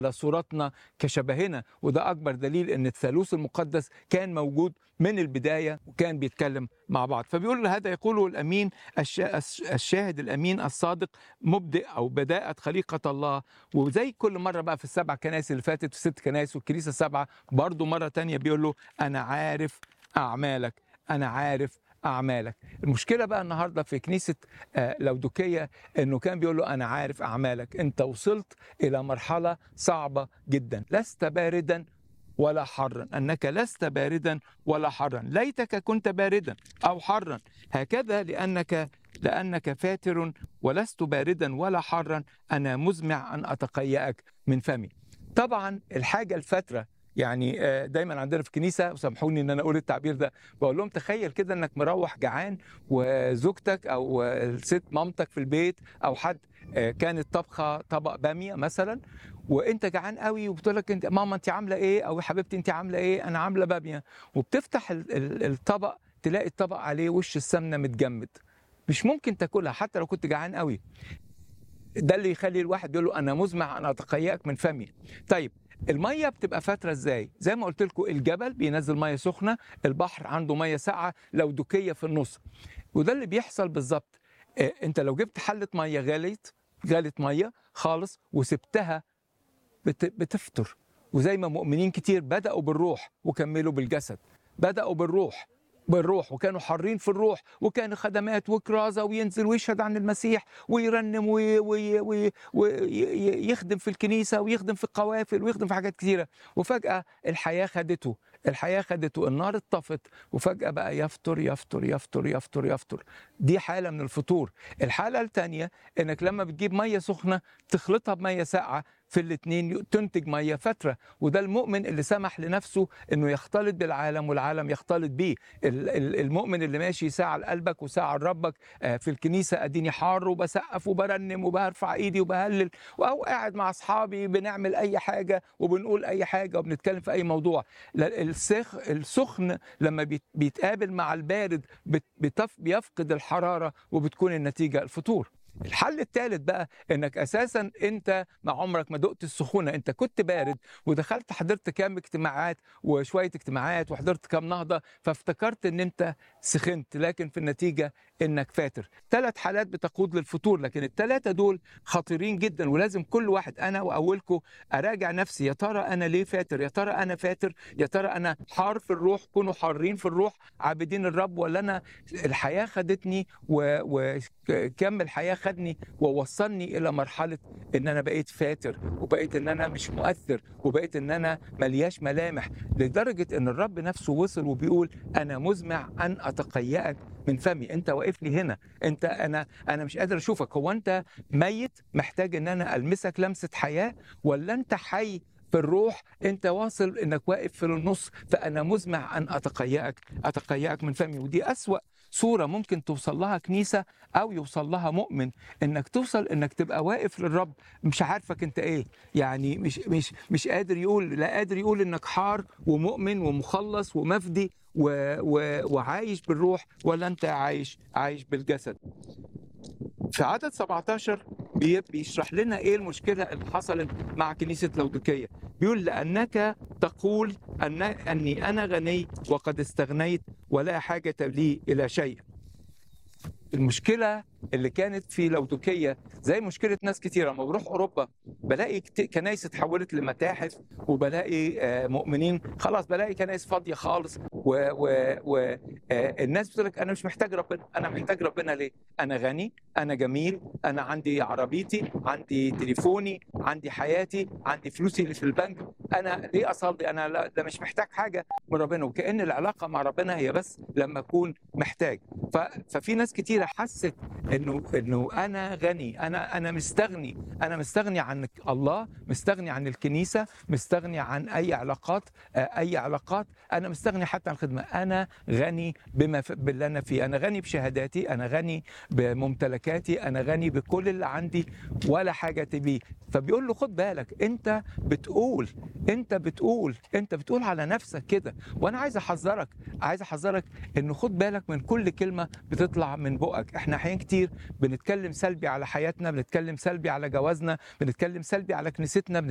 صورتنا كشبهنا وده اكبر دليل ان الثالوث المقدس كان موجود من البدايه وكان بيتكلم مع بعض فبيقول هذا يقوله الامين الشا- الشاهد الامين الصادق مبدئ او بداءه خليقه الله وزي كل مره بقى في السبع كنائس اللي فاتت في ست كنائس والكنيسه السبعه برضه مره تانية بيقول له انا عارف اعمالك انا عارف اعمالك المشكله بقى النهارده في كنيسه آه، لودوكيه انه كان بيقول له انا عارف اعمالك انت وصلت الى مرحله صعبه جدا لست باردا ولا حرا انك لست باردا ولا حرا ليتك كنت باردا او حرا هكذا لانك لانك فاتر ولست باردا ولا حرا انا مزمع ان اتقيأك من فمي طبعا الحاجه الفتره يعني آه، دايما عندنا في الكنيسه وسامحوني ان انا اقول التعبير ده بقول لهم تخيل كده انك مروح جعان وزوجتك او آه، الست مامتك في البيت او حد آه، كانت طبخه طبق باميه مثلا وانت جعان قوي وبتقول لك انت ماما انت عامله ايه او يا حبيبتي انت عامله ايه انا عامله باميه وبتفتح ال- ال- الطبق تلاقي الطبق عليه وش السمنه متجمد مش ممكن تاكلها حتى لو كنت جعان قوي ده اللي يخلي الواحد يقول له انا مزمع ان اتقيأك من فمي طيب الميه بتبقى فتره ازاي زي ما قلت لكم الجبل بينزل ميه سخنه البحر عنده ميه ساقعه لو دكيه في النص وده اللي بيحصل بالظبط آه، انت لو جبت حله ميه غليت غلت ميه خالص وسبتها بت- بتفطر وزي ما مؤمنين كتير بدأوا بالروح وكملوا بالجسد بدأوا بالروح بالروح وكانوا حارين في الروح وكانوا خدمات وكرازة وينزل ويشهد عن المسيح ويرنم ويخدم في الكنيسة ويخدم في القوافل ويخدم في حاجات كتيرة وفجأة الحياة خدته الحياة خدته النار اتطفت وفجأة بقى يفطر يفطر يفطر يفطر يفطر دي حالة من الفطور الحالة التانية انك لما بتجيب مية سخنة تخلطها بمية ساقعة في الاتنين تنتج ميه فتره وده المؤمن اللي سمح لنفسه انه يختلط بالعالم والعالم يختلط بيه ال- ال- المؤمن اللي ماشي ساعه لقلبك وساعه لربك آه، في الكنيسه اديني حار وبسقف وبرنم وبرفع ايدي وبهلل او قاعد مع اصحابي بنعمل اي حاجه وبنقول اي حاجه وبنتكلم في اي موضوع لا، السخ السخن لما بيت- بيتقابل مع البارد بت- بتف- بيفقد الحراره وبتكون النتيجه الفطور الحل الثالث بقى انك اساسا انت مع عمرك ما دقت السخونه انت كنت بارد ودخلت حضرت كام اجتماعات وشويه اجتماعات وحضرت كام نهضه فافتكرت ان انت سخنت لكن في النتيجه انك فاتر ثلاث حالات بتقود للفتور لكن الثلاثه دول خطيرين جدا ولازم كل واحد انا واولكم اراجع نفسي يا ترى انا ليه فاتر يا ترى انا فاتر يا ترى انا حار في الروح كونوا حارين في الروح عابدين الرب ولا انا الحياه خدتني وكم الحياه خدني ووصلني الى مرحله ان انا بقيت فاتر وبقيت ان انا مش مؤثر وبقيت ان انا ملياش ملامح لدرجه ان الرب نفسه وصل وبيقول انا مزمع ان اتقيأك من فمي انت واقف لي هنا انت انا انا مش قادر اشوفك هو انت ميت محتاج ان انا المسك لمسه حياه ولا انت حي في الروح انت واصل انك واقف في النص فانا مزمع ان اتقيأك اتقيأك من فمي ودي اسوأ صورة ممكن توصل لها كنيسة أو يوصل لها مؤمن إنك توصل إنك تبقى واقف للرب مش عارفك أنت إيه يعني مش مش مش قادر يقول لا قادر يقول إنك حار ومؤمن ومخلص ومفدي و و وعايش بالروح ولا أنت عايش عايش بالجسد في عدد 17 بي- بيشرح لنا ايه المشكله اللي حصلت مع كنيسه لودوكيه بيقول لانك تقول أن اني انا غني وقد استغنيت ولا حاجه لي الى شيء المشكله اللي كانت في لودوكيه زي مشكله ناس كتيره لما بروح اوروبا بلاقي كت- كنايس اتحولت لمتاحف وبلاقي آه، مؤمنين خلاص بلاقي كنايس فاضيه خالص والناس بتقول لك انا مش محتاج ربنا انا محتاج ربنا ليه انا غني انا جميل انا عندي عربيتي عندي تليفوني عندي حياتي عندي فلوسي اللي في البنك انا ليه اصلي انا لا ده مش محتاج حاجه من ربنا وكأن العلاقه مع ربنا هي بس لما اكون محتاج ف... ففي ناس كتيره حست انه انه انا غني انا انا مستغني انا مستغني عن الله مستغني عن الكنيسه مستغني عن اي علاقات آه، اي علاقات انا مستغني حتى عن الخدمه انا غني بما ف... باللي انا فيه انا غني بشهاداتي انا غني بممتلكاتي انا غني بكل اللي عندي ولا حاجه بيه فبيقول له خد بالك انت بتقول انت بتقول انت بتقول على نفسك كده وانا عايز احذرك عايز احذرك انه خد بالك من كل كلمه بتطلع من بقك احنا احيان كتير بنتكلم سلبي على حياتنا بنتكلم سلبي على جوازنا بنتكلم سلبي على كنيستنا